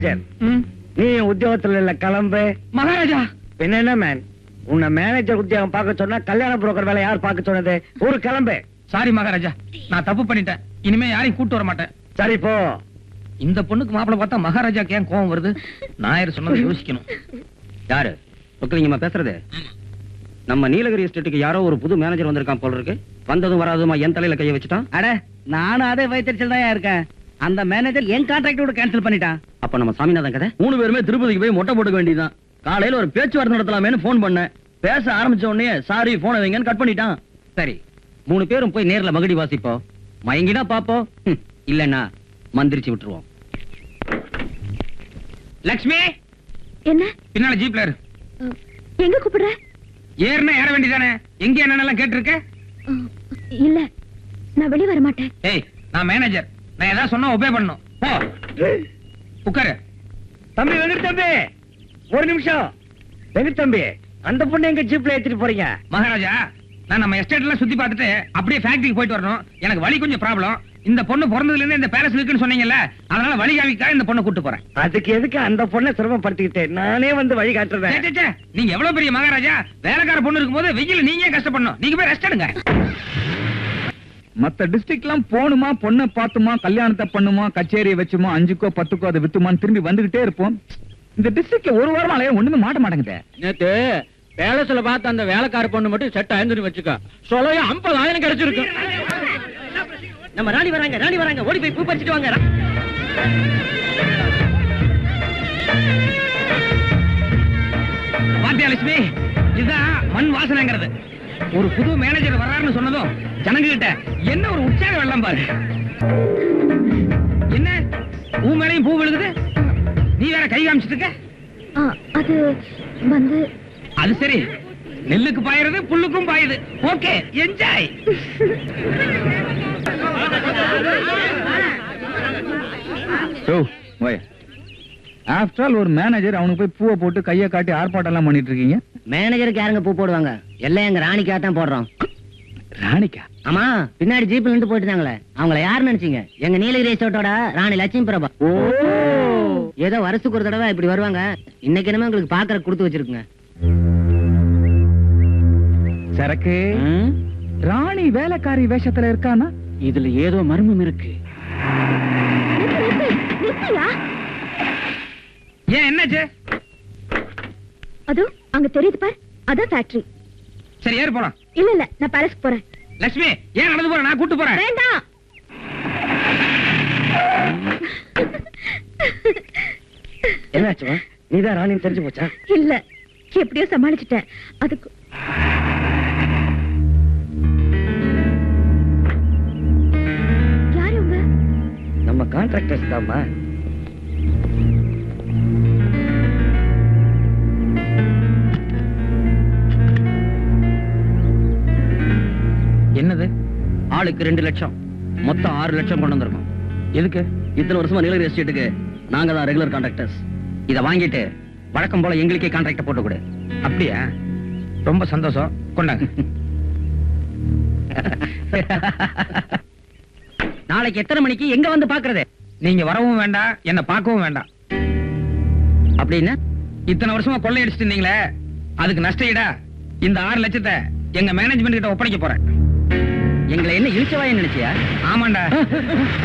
சரி, ம். நீ உத்தியோகத்துல இல்ல கிளம்பு மகாராஜா பின்ன என்ன மேன் உன்னை மேனேஜர் உத்தியோகம் பார்க்க சொன்னா கல்யாண புரோக்கர் வேலை யார் பார்க்க சொன்னது ஊரு கிளம்பு சாரி மகாராஜா நான் தப்பு பண்ணிட்டேன் இனிமே யாரையும் கூட்டு வர மாட்டேன் சரி போ இந்த பொண்ணுக்கு மாப்பிளை பார்த்தா மகாராஜாக்கு ஏன் கோவம் வருது நாயர் சொன்னதை யோசிக்கணும் யாரு ஒக்கலிங்கம்மா பேசுறது நம்ம நீலகிரி எஸ்டேட்டுக்கு யாரோ ஒரு புது மேனேஜர் வந்திருக்கான் போல இருக்கு வந்ததும் வராதுமா என் தலையில கைய வச்சுட்டான் அட நானும் அதே வயிற்றுச்சல் தான் இருக்கேன் அந்த மேனேஜர் என் கான்ட்ராக்டோட கேன்சல் பண்ணிட்டான் அப்ப நம்ம சாமிநாதன் கதை மூணு பேருமே திருப்பதிக்கு போய் மொட்டை போட்டுக்க வேண்டியதுதான் காலையில ஒரு பேச்சுவார்த்தை நடத்தலாமேன்னு போன் பண்ணேன் பேச ஆரம்பிச்ச உடனே சாரி போனை வைங்கன்னு கட் பண்ணிட்டான் சரி மூணு பேரும் போய் நேர்ல மகுடி வாசிப்போம் மயங்கினா பாப்போம் ஹம், இல்லன்னா மந்திரிச்சு விட்டுருவோம் லக்ஷ்மி என்ன பின்னால ஜீப்ல இரு அஹ், எங்க கூப்பிடுற ஏறுனா ஏற வேண்டியதானே எங்க என்னென்னலாம் கேட்டிருக்க அஹ், இல்ல நான் வெளிய வர மாட்டேன் ஏய் நான் மேனேஜர் நான் ஏதாவது சொன்னா ஒபே பண்ணணும் போ உட்காரு தம்பி வெங்கட் தம்பி ஒரு நிமிஷம் வெங்கட் தம்பி அந்த பொண்ணு எங்க ஜீப்ல ஏத்திட்டு போறீங்க மகாராஜா நான் நம்ம எஸ்டேட் எல்லாம் சுத்தி பார்த்துட்டு அப்படியே ஃபேக்டரிக்கு போயிட்டு வரணும் எனக்கு வழி கொஞ்சம் ப்ராப்ளம் இந்த பொண்ணு பிறந்ததுல இருந்து இந்த பேலஸ் இருக்குன்னு சொன்னீங்கல்ல அதனால வழி காமிக்கா இந்த பொண்ணை கூட்டு போறேன் அதுக்கு எதுக்கு அந்த பொண்ணை சிரமப்படுத்திக்கிட்டு நானே வந்து வழி சே, காட்டுறேன் சே, சே. நீங்க எவ்வளவு பெரிய மகாராஜா வேலைக்கார பொண்ணு இருக்கும்போது வெயில நீங்க ஏன் கஷ்டப்படணும் நீங்க போய் ரெஸ்ட் எடுங்க மத்த டிஸ்ட்ரிக்ட் எல்லாம் போணுமா பொண்ணை பார்த்துமா கல்யாணத்தை பண்ணுமா கச்சேரியை வச்சுமா அஞ்சுக்கோ பத்துக்கோ அதை வித்துமான்னு திரும்பி வந்துகிட்டே இருப்போம் இந்த டிஸ்ட்ரிக்ட்ல ஒரு வாரமா அலைய ஒண்ணுமே மாட்ட மாட்டேங்குது நேத்து பேலஸ்ல பார்த்த அந்த வேலைக்கார பொண்ணு மட்டும் செட் ஆயிருந்து வச்சுக்க சொல்லையும் ஐம்பதாயிரம் கிடைச்சிருக்கு நம்ம ராணி வராங்க ராணி வராங்க ஓடி போய் பூ பறிச்சிட்டு வாங்க பாத்தியா லட்சுமி இதுதான் மண் வாசனைங்கிறது ஒரு புது மேனேஜர் வர்றாருன்னு சொன்னதும் ஜனங்க கிட்ட என்ன ஒரு உற்சாக வெள்ளம் பாரு என்ன பூ மேலையும் பூ விழுகுது நீ வேற கை காமிச்சிட்டு இருக்க அஹ், அது வந்து அது சரி நெல்லுக்கு பாயுறது புல்லுக்கும் பாயுது ஓகே என்ஜாய் ஓ ஓய் ஆஃப்டர் ஆல் ஒரு மேனேஜர் அவனுக்கு போய் பூவை போட்டு கையை காட்டி ஆர்ப்பாட்டம் எல்லாம் பண்ணிட்டு இருக்கீங்க மேனேஜருக்கு யாருங்க பூ போடுவாங்க எல்லாம் எங்க ராணிக்கா தான் போடுறோம் ராணிக்கா ஆமா பின்னாடி ஜீப்ல நின்று போயிட்டாங்களே அவங்கள யார் நினைச்சீங்க எங்க நீலகிரி ரிசோர்ட்டோட ராணி லட்சுமி பிரபா ஓ ஏதோ வருஷத்துக்கு ஒரு தடவை இப்படி வருவாங்க இன்னைக்கு என்னமோ உங்களுக்கு பாக்குற கொடுத்து வச்சிருக்குங்க சரக்கு ராணி வேலைக்காரி வேஷத்துல இருக்கானா இதுல ஏதோ மர்மம் இருக்கு நிறுத்து, நிறுத்து, நிறுத்தியா? ஏன் என்னாச்சு அதோ அங்க தெரியுது பார் அதான் ஃபேக்டரி சரி ஏறு போலாம் இல்ல இல்ல நான் பேலஸ்க்கு போறேன் லட்சுமி ஏன் நடந்து போற நான் கூட்டு போறேன் வேண்டாம் என்னாச்சுமா நீதான் ராணின்னு தெரிஞ்சு போச்சா இல்ல எப்படியோ சமாளிச்சிட்டேன் அதுக்கு யாரு உங்க நம்ம கான்ட்ராக்டர்ஸ் தாம்மா என்னது ஆளுக்கு ரெண்டு லட்சம் மொத்தம் ஆறு லட்சம் கொண்டு வந்திருக்கோம் எதுக்கு இத்தனை வருஷமா நீலகிரி எஸ்டேட்டுக்கு நாங்க தான் ரெகுலர் கான்ட்ராக்டர்ஸ் இதை வாங்கிட்டு வழக்கம் போல எங்களுக்கே கான்ட்ராக்ட போட்டு கொடு அப்படியா ரொம்ப சந்தோஷம் கொண்டாங்க நாளைக்கு எத்தனை மணிக்கு எங்க வந்து பாக்குறது நீங்க வரவும் வேண்டாம் என்ன பார்க்கவும் வேண்டாம் அப்படின்னு இத்தனை வருஷமா கொள்ளையடிச்சிட்டு இருந்தீங்களே அதுக்கு நஷ்ட ஈடா இந்த ஆறு லட்சத்தை எங்க மேனேஜ்மெண்ட் கிட்ட ஒப்படைக்க போறேன் எங்களை என்ன இழிச்சவாய நினைச்சியா ஆமாண்டா